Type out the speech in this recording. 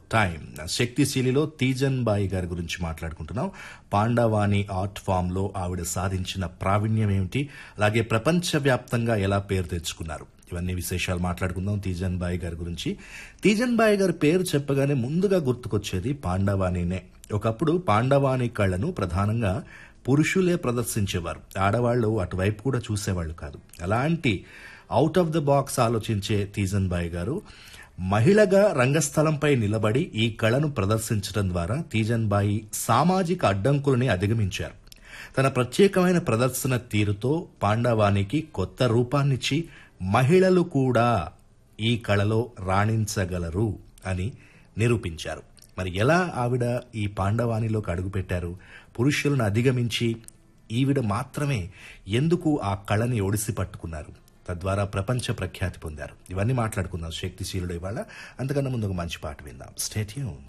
time శక్తిశీలిలో Teejan బాయి గారి గురించి మాట్లాడుకుంటున్నాం పాండవాణి ఆర్ట్ ఫామ్ లో ఆవిడ సాధించిన ప్రావీణ్యం ఏమిటి అలాగే ప్రపంచవ్యాప్తంగా ఎలా పేరు తెచ్చుకున్నారు ఇవన్నీ విశేషాలు మాట్లాడుకుందాం తీజన్ బాయి గారి గురించి తీజన్ బాయి గారి పేరు చెప్పగానే ముందుగా గుర్తుకొచ్చేది పాండవాణినే ఒకప్పుడు పాండవాణి కళను ప్రధానంగా పురుషులే ప్రదర్శించేవారు ఆడవాళ్లు అటువైపు కూడా చూసేవాళ్లు కాదు అలాంటి అవుట్ ఆఫ్ ద బాక్స్ ఆలోచించే తీజన్ బాయ్ గారు మహిళగా రంగస్థలంపై నిలబడి ఈ కళను ప్రదర్శించడం ద్వారా తీజన్ బాయి సామాజిక అడ్డంకులని అధిగమించారు తన ప్రత్యేకమైన ప్రదర్శన తీరుతో పాండవానికి కొత్త రూపాన్నిచ్చి మహిళలు కూడా ఈ కళలో రాణించగలరు అని నిరూపించారు మరి ఎలా ఆవిడ ఈ పాండవానిలోకి అడుగుపెట్టారు పురుషులను అధిగమించి ఈవిడ మాత్రమే ఎందుకు ఆ కళని ఒడిసి పట్టుకున్నారు తద్వారా ప్రపంచ ప్రఖ్యాతి పొందారు ఇవన్నీ మాట్లాడుకుందాం శక్తిశీలుడు ఇవాళ అంతకన్నా ముందు ఒక మంచి పాట విందాం స్టేట్యూన్